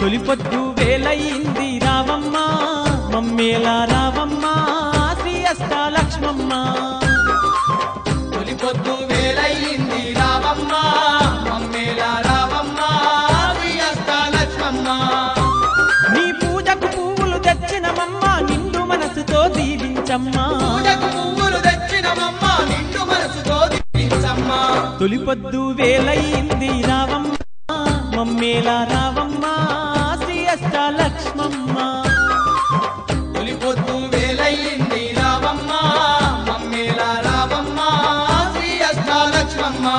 తొలిపొద్దు వేలయింది రావమ్మ మమ్మేలా రావమ్మ శ్రీ అష్టాలక్ష్మమ్మ తొలి పొద్దు వేలయ్యింది రావమ్మ మమ్మేల రావమ్మ శ్రీయస్తాలక్ష్మమ్మ నీ పూజకు పువ్వులు తెచ్చినమమ్మ నిండు మనసుతో దీవించమ్మా పూజకు పువ్వులు తెచ్చినమమ్మ నిండు మనసుతో దీవించమ్మ తొలిపొద్దు వేలయింది రావమ్మ మమ్మేలా రావమ్మ శ్రీ అష్టాలక్ష్మమ్మ తొలి పొద్దు వేలయ్యింది రావమ్మ మమ్మేల రావమ్మ శ్రీయస్తాలక్ష్మమ్మ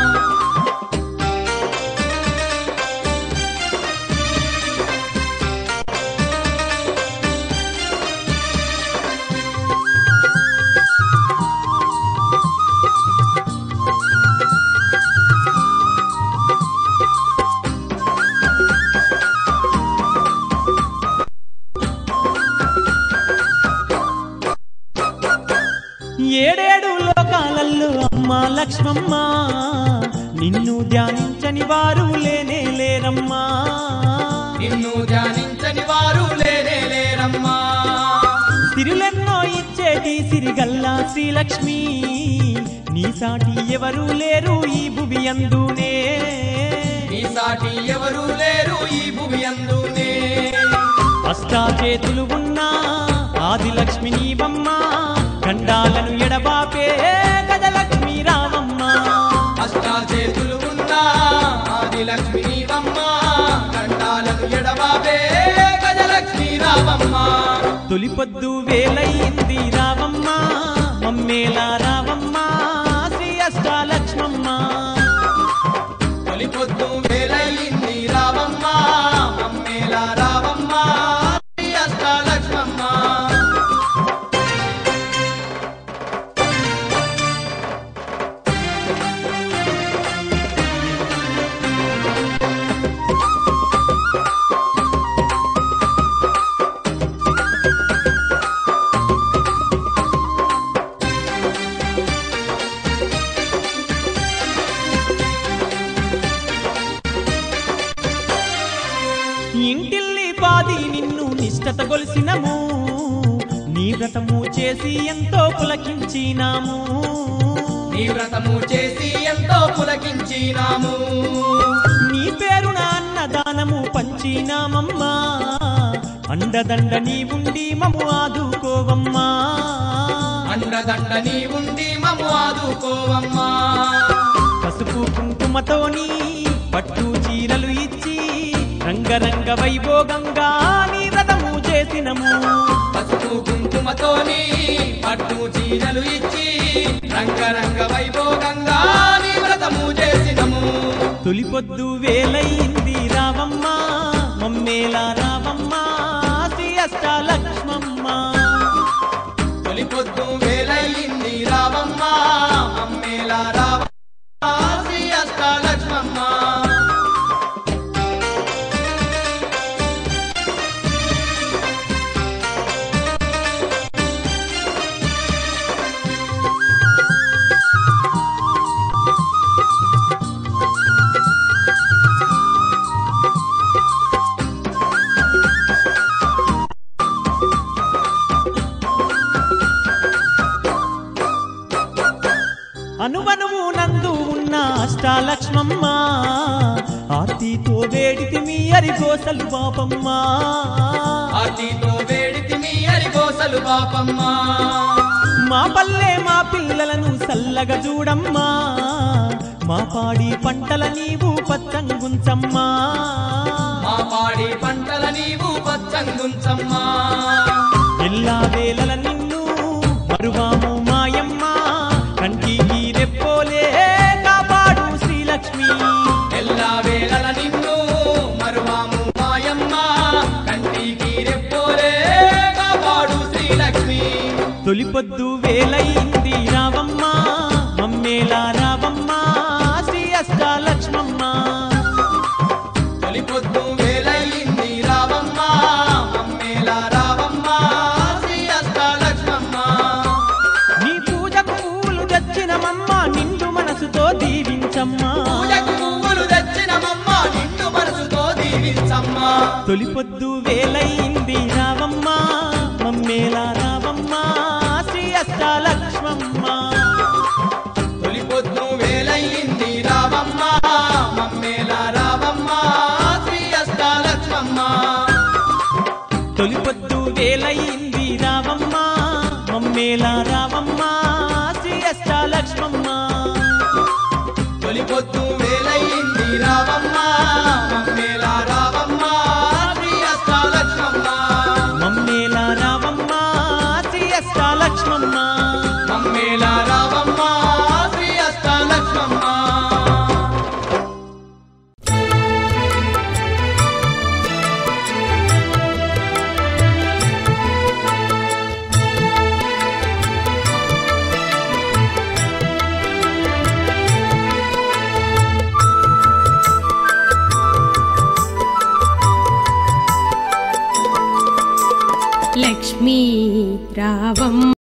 ఏడేడు లోకాలల్లో అమ్మ లక్ష్మమ్మ నిన్ను ధ్యానించని వారు లేనే లేరమ్మా నిన్ను ధ్యానించని వారు లేనే లేరమ్మా సిరులెన్నో ఇచ్చేటి సిరిగల్లా శ్రీలక్ష్మి నీ సాటి ఎవరు లేరు ఈ భువి అందునే నీ సాటి ఎవరు లేరు ఈ భూమి అందునే అష్టాచేతులు ఉన్నా ఆదిలక్ష్మి నీవమ్మ గండాలను ఎడబాపే గజలక్ష్మి రామమ్మ అష్టాచేతులు ఉన్నా ఆదిలక్ష్మి నీవమ్మ కండాలను ఎడబాబే గజలక్ష్మి రావమ్మ తొలిపొద్దు వేలయింది రావమ్మ మమ్మేలా రావమ్మ శ్రీ అష్టాలక్ష్మమ్మ తొలి పొద్దు వేలయ్యింది రావమ్మ మమ్మేల రావమ్మ శ్రీ అష్టాలక్ష్మమ్మ ఇంటిల్లి పాది నిన్ను నిష్టత గొలిసినము నీ వ్రతము చేసి ఎంతో పులకించినాము నీ వ్రతము చేసి ఎంతో పులకించినాము నీ పేరున అన్నదానము పంచినామమ్మా అండదండ నీ ఉండి మము ఆదుకోవమ్మా అండదండ నీ ఉండి మము ఆదుకోవమ్మా పసుపు కుంకుమతోని పట్టు చీరలు ఇచ్చి రంగరంగ వైభోగంగా నీ వ్రతము చేసినము పసుపు కుంకుమతోని పట్టు చీరలు ఇచ్చి రంగరంగ వైభోగంగా నీ వ్రతము చేసినము తొలిపొద్దు వేలయింది రావమ్మ మమ్మేలా రావమ్మ శ్రీ అష్టాలక్ష్మమ్మ తొలి పొద్దు వేలయ్యింది రావమ్మ అమ్మేల రావమ్మ శ్రీ అష్టాలక్ష్మమ్మ అనువనువు నందు ఉన్న అష్టాలక్ష్మమ్మ ఆర్తితో వేడితి మీ అరిగోసలు పాపమ్మ ఆర్తితో వేడితి మీ అరిగోసలు పాపమ్మ మా పల్లె మా పిల్లలను సల్లగా చూడమ్మా మా పాడి పంటల నీవు పచ్చంగుంచమ్మా మా పాడి పంటల నీవు పచ్చంగుంచమ్మా ఎల్లా వేళల నిన్ను మరువాము మాయమ్మ కంటికి రెప్పోలే కాపాడు శ్రీలక్ష్మి ఎల్లా వేళల నిన్ను మరువాము మాయమ్మ కంటికి రెప్పోలే కాపాడు శ్రీలక్ష్మి తొలిపొద్దు వేలయింది రావమ్మ మమ్మేలా రావమ్మ శ్రీ అష్టాలక్ష్మమ్మ తొలి పొద్దు వేలయ్యింది రావమ్మ మమ్మేల రావమ్మ శ్రీ అష్టాలక్ష్మమ్మ నీ పూజకు పూలు తెచ్చినమమ్మ నిండు మనసుతో దీవించమ్మా పూజకు పువ్వులు తెచ్చినమమ్మ నిండు మనసుతో దీవించ సీతమ్మ తొలిపొద్దు వేలయింది రావమ్మ మమ్మేలా రావమ్మ శ్రీ అష్టాలక్ష్మమ్మ తొలి పొద్దు వేలయ్యింది రావమ్మ మమ్మేల రావమ్మ శ్రీ అష్టాలక్ష్మమ్మ తొలిపొద్దు వేలయింది రావమ్మ మమ్మేలా రావమ్మ శ్రీ అష్టాలక్ష్మమ్మ తొలి పొద్దు వేలయ్యింది రావమ్మ మమ్మేల రావమ్మ శ్రీ అష్టాలక్ష్మమ్మ మమ్మేలా రావమ్మ శ్రీ అష్టాలక్ష్మమ్మ మమ్మేల రావమ్మ శ్రీ అష్టాలక్ష్మమ్మ లక్ష్మీ రావం